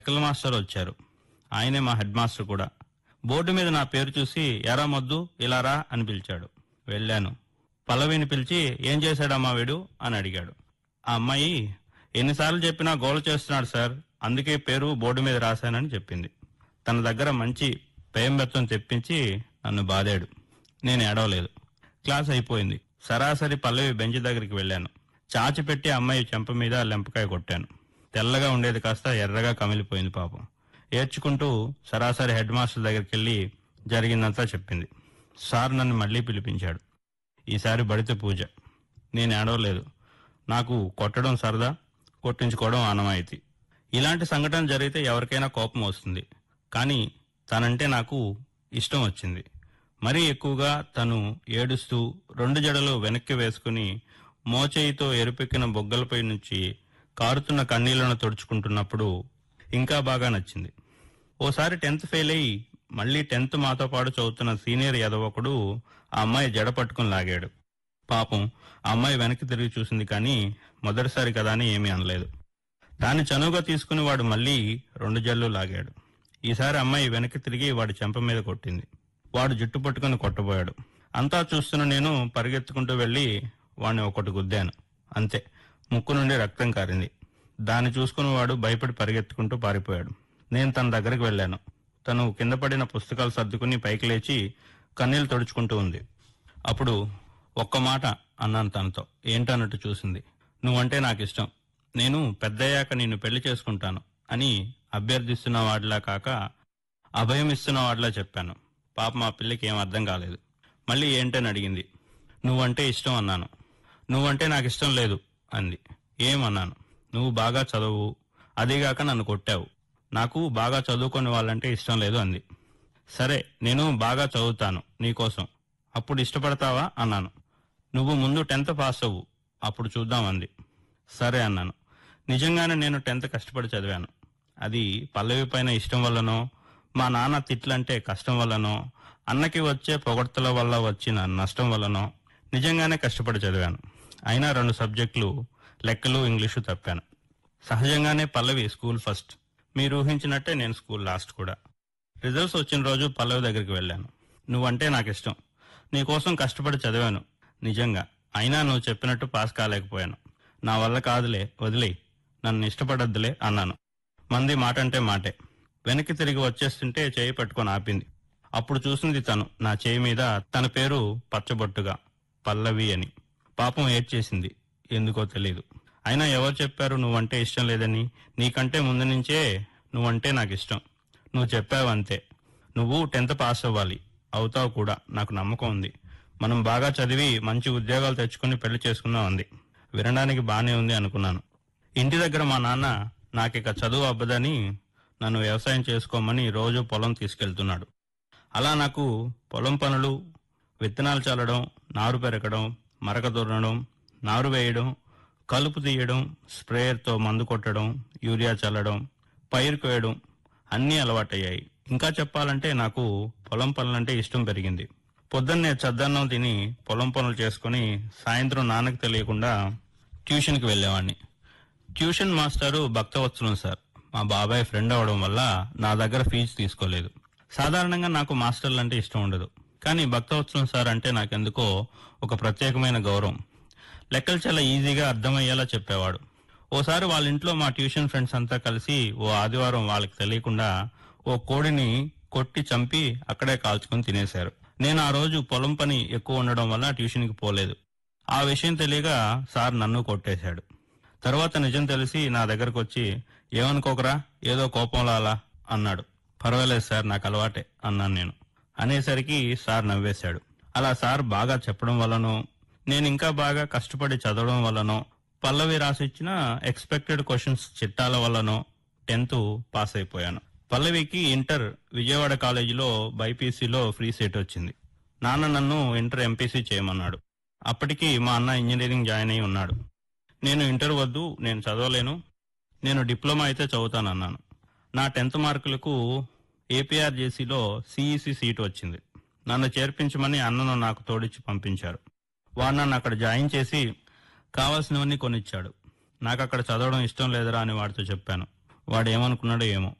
లెక్కల మాస్టర్ వచ్చారు ఆయనే మా హెడ్ మాస్టర్ కూడా బోర్డు మీద నా పేరు చూసి ఎరా మొద్దు ఇలా రా అని పిలిచాడు వెళ్ళాను పల్లవిని పిలిచి ఏం చేశాడమ్మా వీడు అని అడిగాడు ఆ అమ్మాయి ఎన్నిసార్లు చెప్పినా గోల చేస్తున్నాడు సార్ అందుకే పేరు బోర్డు మీద రాశానని చెప్పింది తన దగ్గర మంచి పేయం బెత్తం తెప్పించి నన్ను బాదాడు నేను ఏడవలేదు క్లాస్ అయిపోయింది సరాసరి పల్లవి బెంచ్ దగ్గరికి వెళ్ళాను చాచి పెట్టి అమ్మాయి చెంప మీద లెంపకాయ కొట్టాను తెల్లగా ఉండేది కాస్త ఎర్రగా కమిలిపోయింది పాపం ఏడ్చుకుంటూ సరాసరి హెడ్ మాస్టర్ దగ్గరికి వెళ్ళి జరిగిందంతా చెప్పింది సార్ నన్ను మళ్ళీ పిలిపించాడు ఈసారి బడిత పూజ నేను ఏడవలేదు నాకు కొట్టడం సరదా కొట్టించుకోవడం ఆనవాయితీ ఇలాంటి సంఘటన జరిగితే ఎవరికైనా కోపం వస్తుంది కానీ తనంటే నాకు ఇష్టం వచ్చింది మరీ ఎక్కువగా తను ఏడుస్తూ రెండు జడలు వెనక్కి వేసుకుని మోచేయితో ఎరుపెక్కిన బొగ్గలపై నుంచి కారుతున్న కన్నీళ్లను తుడుచుకుంటున్నప్పుడు ఇంకా బాగా నచ్చింది ఓసారి టెన్త్ ఫెయిల్ అయ్యి మళ్ళీ టెన్త్ మాతో పాటు చదువుతున్న సీనియర్ యదవకుడు ఆ అమ్మాయి జడ పట్టుకుని లాగాడు పాపం ఆ అమ్మాయి వెనక్కి తిరిగి చూసింది కానీ మొదటిసారి కదా అని ఏమీ అనలేదు దాన్ని చనువుగా తీసుకుని వాడు మళ్ళీ రెండు జల్లు లాగాడు ఈసారి అమ్మాయి వెనక్కి తిరిగి వాడి చెంప మీద కొట్టింది వాడు జుట్టు పట్టుకుని కొట్టబోయాడు అంతా చూస్తున్న నేను పరిగెత్తుకుంటూ వెళ్ళి వాడిని ఒకటి గుద్దాను అంతే ముక్కు నుండి రక్తం కారింది దాన్ని చూసుకుని వాడు భయపడి పరిగెత్తుకుంటూ పారిపోయాడు నేను తన దగ్గరికి వెళ్ళాను తను కింద పడిన పుస్తకాలు సర్దుకుని పైకి లేచి కన్నీళ్లు తుడుచుకుంటూ ఉంది అప్పుడు ఒక్క మాట అన్నాను తనతో ఏంటన్నట్టు చూసింది నువ్వంటే నాకు ఇష్టం నేను పెద్దయ్యాక నిన్ను పెళ్లి చేసుకుంటాను అని అభ్యర్థిస్తున్న వాడిలా కాక అభయం ఇస్తున్న వాడిలా చెప్పాను పాప మా పిల్లకి ఏం అర్థం కాలేదు మళ్ళీ ఏంటని అడిగింది నువ్వంటే ఇష్టం అన్నాను నువ్వంటే నాకు ఇష్టం లేదు అంది ఏమన్నాను నువ్వు బాగా చదువు అదీగాక నన్ను కొట్టావు నాకు బాగా చదువుకునే వాళ్ళంటే ఇష్టం లేదు అంది సరే నేను బాగా చదువుతాను నీకోసం అప్పుడు ఇష్టపడతావా అన్నాను నువ్వు ముందు టెన్త్ పాస్ అవ్వు అప్పుడు చూద్దాం అంది సరే అన్నాను నిజంగానే నేను టెన్త్ కష్టపడి చదివాను అది పల్లవి పైన ఇష్టం వల్లనో మా నాన్న తిట్లంటే కష్టం వల్లనో అన్నకి వచ్చే పొగడ్తల వల్ల వచ్చిన నష్టం వల్లనో నిజంగానే కష్టపడి చదివాను అయినా రెండు సబ్జెక్టులు లెక్కలు ఇంగ్లీషు తప్పాను సహజంగానే పల్లవి స్కూల్ ఫస్ట్ మీరు ఊహించినట్టే నేను స్కూల్ లాస్ట్ కూడా రిజల్ట్స్ వచ్చిన రోజు పల్లవి దగ్గరికి వెళ్ళాను నువ్వంటే నాకు ఇష్టం నీకోసం కష్టపడి చదివాను నిజంగా అయినా నువ్వు చెప్పినట్టు పాస్ కాలేకపోయాను నా వల్ల కాదులే వదిలేయ్ నన్ను ఇష్టపడద్దులే అన్నాను మంది మాట అంటే మాటే వెనక్కి తిరిగి వచ్చేస్తుంటే చేయి పట్టుకొని ఆపింది అప్పుడు చూసింది తను నా చేయి మీద తన పేరు పచ్చబొట్టుగా పల్లవి అని పాపం ఏడ్చేసింది ఎందుకో తెలియదు అయినా ఎవరు చెప్పారు నువ్వంటే ఇష్టం లేదని నీకంటే ముందు నుంచే నువ్వంటే నాకు ఇష్టం నువ్వు చెప్పావు అంతే నువ్వు టెన్త్ పాస్ అవ్వాలి అవుతావు కూడా నాకు నమ్మకం ఉంది మనం బాగా చదివి మంచి ఉద్యోగాలు తెచ్చుకుని పెళ్లి చేసుకుందాం అంది వినడానికి బానే ఉంది అనుకున్నాను ఇంటి దగ్గర మా నాన్న నాకిక చదువు అబ్బదని నన్ను వ్యవసాయం చేసుకోమని రోజు పొలం తీసుకెళ్తున్నాడు అలా నాకు పొలం పనులు విత్తనాలు చల్లడం నారు పెరగడం మరక దున్నడం నారు వేయడం కలుపు తీయడం స్ప్రేయర్తో మందు కొట్టడం యూరియా చల్లడం పైరు కోయడం అన్నీ అలవాటయ్యాయి ఇంకా చెప్పాలంటే నాకు పొలం పనులంటే ఇష్టం పెరిగింది పొద్దున్నే చద్దన్నం తిని పొలం పనులు చేసుకుని సాయంత్రం నాన్నకు తెలియకుండా ట్యూషన్కి వెళ్ళేవాడిని ట్యూషన్ మాస్టారు భక్తవత్సలం సార్ మా బాబాయ్ ఫ్రెండ్ అవడం వల్ల నా దగ్గర ఫీజు తీసుకోలేదు సాధారణంగా నాకు మాస్టర్లు అంటే ఇష్టం ఉండదు కానీ భక్తవత్సలం సార్ అంటే నాకెందుకో ఒక ప్రత్యేకమైన గౌరవం లెక్కలు చాలా ఈజీగా అర్థమయ్యేలా చెప్పేవాడు ఓసారి వాళ్ళ ఇంట్లో మా ట్యూషన్ ఫ్రెండ్స్ అంతా కలిసి ఓ ఆదివారం వాళ్ళకి తెలియకుండా ఓ కోడిని కొట్టి చంపి అక్కడే కాల్చుకొని తినేశారు నేను ఆ రోజు పొలం పని ఎక్కువ ఉండడం వల్ల ట్యూషన్కి పోలేదు ఆ విషయం తెలియక సార్ నన్ను కొట్టేశాడు తర్వాత నిజం తెలిసి నా దగ్గరకు వచ్చి ఏమనుకోకరా ఏదో కోపంలో అలా అన్నాడు పర్వాలేదు సార్ నాకు అలవాటే అన్నాను నేను అనేసరికి సార్ నవ్వేశాడు అలా సార్ బాగా చెప్పడం వల్లనో నేను ఇంకా బాగా కష్టపడి చదవడం వల్లనో పల్లవి రాసిచ్చిన ఎక్స్పెక్టెడ్ క్వశ్చన్స్ చిట్టాల వల్లనో టెన్త్ పాస్ అయిపోయాను పల్లవికి ఇంటర్ విజయవాడ కాలేజీలో బైపీసీలో ఫ్రీ సీట్ వచ్చింది నాన్న నన్ను ఇంటర్ ఎంపీసీ చేయమన్నాడు అప్పటికి మా అన్న ఇంజనీరింగ్ జాయిన్ అయి ఉన్నాడు నేను ఇంటర్ వద్దు నేను చదవలేను నేను డిప్లొమా అయితే చదువుతానన్నాను నా టెన్త్ మార్కులకు ఏపీఆర్జేసీలో సిఈసి సీట్ వచ్చింది నన్ను చేర్పించమని అన్నను నాకు తోడిచ్చి పంపించారు వాడు నన్ను అక్కడ జాయిన్ చేసి కావాల్సినవన్నీ కొనిచ్చాడు నాకు అక్కడ చదవడం ఇష్టం లేదురా అని వాడితో చెప్పాను వాడు ఏమనుకున్నాడో ఏమో